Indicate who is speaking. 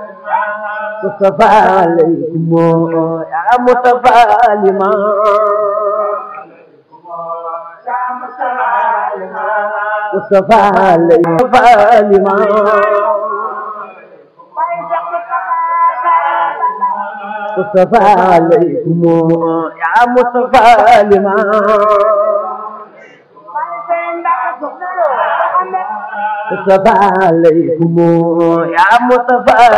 Speaker 1: مصطفى عليكم يا مصطفى لما مصطفى عليكم مصطفى لما مصطفى عليكم يا مصطفى لما مصطفى عليكم يا مصطفى